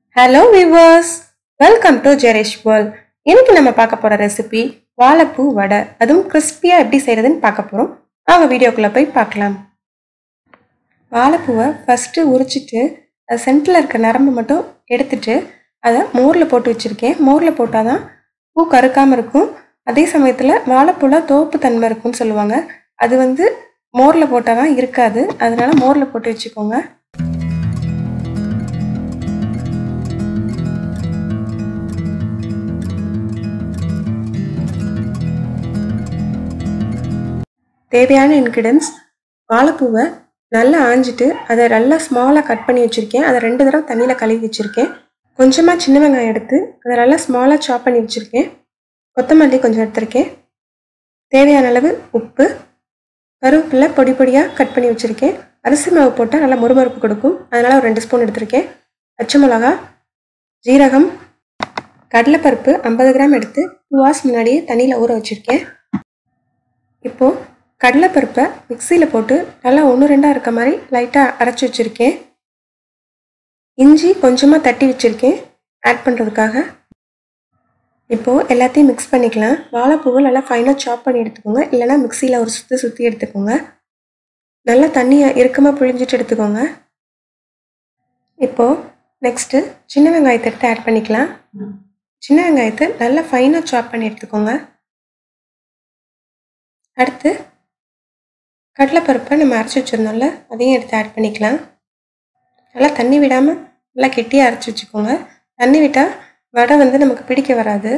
hello viewers welcome to Jeresh world இன்னைக்கு நம்ம பார்க்க போகிற ரெசிபி வாழைப்பூ வடை அதுவும் கிறிஸ்பியாக எப்படி செய்கிறதுன்னு பார்க்க போகிறோம் அவங்க வீடியோக்குள்ளே போய் பார்க்கலாம் வாழைப்பூவை ஃபஸ்ட்டு உரிச்சிட்டு அது சென்டரில் இருக்க நரம்பு மட்டும் எடுத்துட்டு அதை மோரில் போட்டு வச்சுருக்கேன் மோரில் போட்டால் தான் பூ கருக்காமல் இருக்கும் அதே சமயத்தில் வாழைப்பூவில் தோப்பு தன்மை இருக்கும்னு சொல்லுவாங்க அது வந்து மோரில் போட்டால் தான் இருக்காது அதனால மோரில் போட்டு வச்சுக்கோங்க தேவையான இன்க்ரீடியன்ஸ் வாழைப்பூவை நல்லா ஆஞ்சிட்டு அதை நல்லா ஸ்மாலாக கட் பண்ணி வச்சுருக்கேன் அதை ரெண்டு தடவை தண்ணியில் கழுவி வச்சுருக்கேன் கொஞ்சமாக சின்ன வெங்காயம் எடுத்து அதை நல்லா ஸ்மாலாக சாப் பண்ணி வச்சுருக்கேன் கொத்தமல்லி கொஞ்சம் எடுத்திருக்கேன் தேவையான அளவு உப்பு கருவேப்பிலை பொடி பொடியாக கட் பண்ணி வச்சுருக்கேன் அரிசி மாவு போட்டால் நல்லா முறுமுறுப்பு கொடுக்கும் அதனால் ஒரு ரெண்டு ஸ்பூன் எடுத்திருக்கேன் பச்சை மிளகா ஜீரகம் கடலைப்பருப்பு ஐம்பது கிராம் எடுத்து டூ ஹவர்ஸ் முன்னாடியே தண்ணியில் ஊற வச்சுருக்கேன் இப்போது கடலைப்பருப்பை மிக்சியில் போட்டு நல்லா ஒன்று ரெண்டாக இருக்க மாதிரி லைட்டாக அரைச்சி வச்சுருக்கேன் இஞ்சி கொஞ்சமாக தட்டி வச்சுருக்கேன் ஆட் பண்ணுறதுக்காக இப்போது எல்லாத்தையும் மிக்ஸ் பண்ணிக்கலாம் வாழைப்பூவை நல்லா ஃபைனாக சாப் பண்ணி எடுத்துக்கோங்க இல்லைனா மிக்சியில் ஒரு சுற்றி சுற்றி எடுத்துக்கோங்க நல்லா தண்ணியை இறுக்கமாக புழிஞ்சிட்டு எடுத்துக்கோங்க இப்போது நெக்ஸ்ட்டு சின்ன வெங்காயத்தை எடுத்து ஆட் பண்ணிக்கலாம் சின்ன வெங்காயத்தை நல்லா ஃபைனாக சாப் பண்ணி எடுத்துக்கோங்க அடுத்து கடலைப்பருப்பை நம்ம அரைச்சி வச்சுருந்தோம்ல அதையும் எடுத்து ஆட் பண்ணிக்கலாம் நல்லா தண்ணி விடாமல் நல்லா கெட்டியாக அரைச்சி வச்சுக்கோங்க தண்ணி விட்டால் வடை வந்து நமக்கு பிடிக்க வராது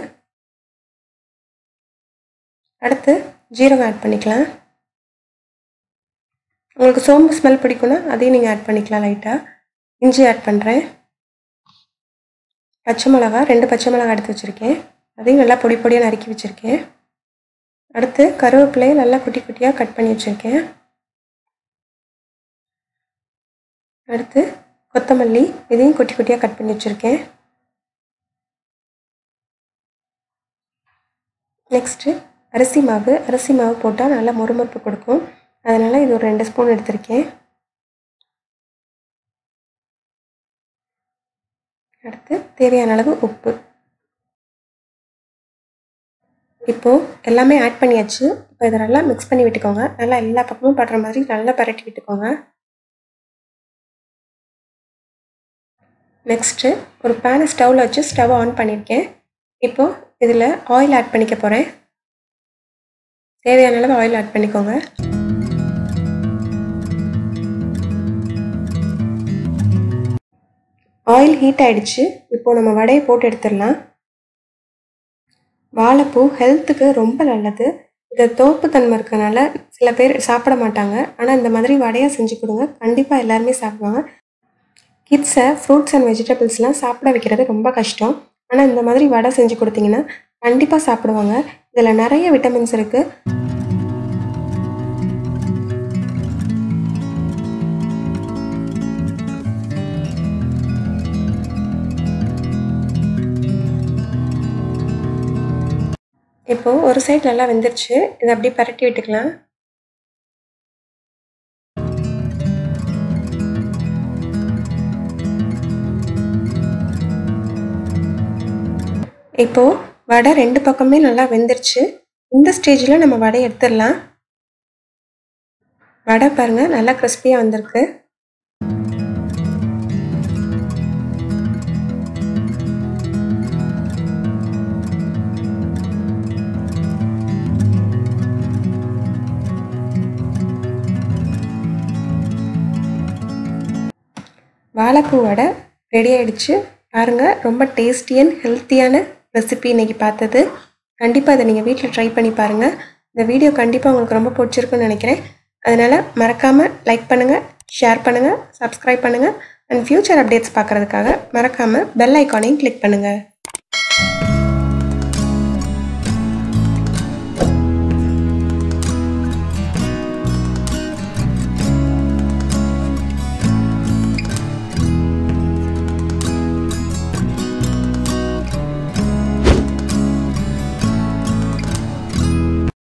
அடுத்து ஜீரகம் ஆட் பண்ணிக்கலாம் உங்களுக்கு சோம்பு ஸ்மெல் பிடிக்கும்னா அதையும் நீங்கள் ஆட் பண்ணிக்கலாம் லைட்டாக இஞ்சி ஆட் பண்ணுறேன் பச்சை மிளகா ரெண்டு பச்சை மிளகா எடுத்து வச்சுருக்கேன் அதையும் நல்லா பொடி பொடியாக நறுக்கி வச்சுருக்கேன் அடுத்து கருவேப்பிலையை நல்லா குட்டி குட்டியாக கட் பண்ணி வச்சுருக்கேன் அடுத்து கொத்தமல்லி இதையும் குட்டி குட்டியாக கட் பண்ணி வச்சுருக்கேன் நெக்ஸ்ட்டு அரிசி மாவு அரிசி மாவு போட்டால் நல்லா முறுமுறுப்பு கொடுக்கும் அதனால் இது ஒரு ரெண்டு ஸ்பூன் எடுத்திருக்கேன் அடுத்து தேவையான அளவு உப்பு இப்போது எல்லாமே ஆட் பண்ணியாச்சு இப்போ இதை நல்லா மிக்ஸ் பண்ணி விட்டுக்கோங்க நல்லா எல்லா பக்கமும் படுற மாதிரி நல்லா பரட்டி விட்டுக்கோங்க நெக்ஸ்ட்டு ஒரு பேனை ஸ்டவ்வில் வச்சு ஸ்டவ் ஆன் பண்ணியிருக்கேன் இப்போது இதில் ஆயில் ஆட் பண்ணிக்க போகிறேன் தேவையான அளவு ஆயில் ஆட் பண்ணிக்கோங்க ஆயில் ஹீட் ஆகிடுச்சு இப்போது நம்ம வடையை போட்டு எடுத்துடலாம் வாழைப்பூ ஹெல்த்துக்கு ரொம்ப நல்லது இது தோப்பு தன்மை இருக்கனால சில பேர் சாப்பிட மாட்டாங்க ஆனால் இந்த மாதிரி வடையாக செஞ்சு கொடுங்க கண்டிப்பாக எல்லாருமே சாப்பிடுவாங்க கிட்ஸை ஃப்ரூட்ஸ் அண்ட் வெஜிடபிள்ஸ்லாம் சாப்பிட வைக்கிறது ரொம்ப கஷ்டம் ஆனால் இந்த மாதிரி வடை செஞ்சு கொடுத்தீங்கன்னா கண்டிப்பாக சாப்பிடுவாங்க இதில் நிறைய விட்டமின்ஸ் இருக்குது இப்போது ஒரு சைடு நல்லா வெந்துருச்சு இதை அப்படியே பரட்டி விட்டுக்கலாம் இப்போது வடை ரெண்டு பக்கமே நல்லா வெந்துருச்சு இந்த ஸ்டேஜில் நம்ம வடை எடுத்துடலாம் வடை பாருங்கள் நல்லா கிறிஸ்பியாக வந்திருக்கு வாழைப்பூ வடை ரெடி ஆகிடுச்சு பாருங்கள் ரொம்ப டேஸ்டி அண்ட் ஹெல்த்தியான ரெசிபி இன்றைக்கி பார்த்தது கண்டிப்பாக அதை நீங்கள் வீட்டில் ட்ரை பண்ணி பாருங்கள் இந்த வீடியோ கண்டிப்பாக உங்களுக்கு ரொம்ப பிடிச்சிருக்குன்னு நினைக்கிறேன் அதனால் மறக்காமல் லைக் பண்ணுங்கள் ஷேர் பண்ணுங்கள் சப்ஸ்கிரைப் பண்ணுங்கள் அண்ட் ஃப்யூச்சர் அப்டேட்ஸ் பார்க்குறதுக்காக மறக்காமல் பெல் ஐக்கானையும் கிளிக் பண்ணுங்கள்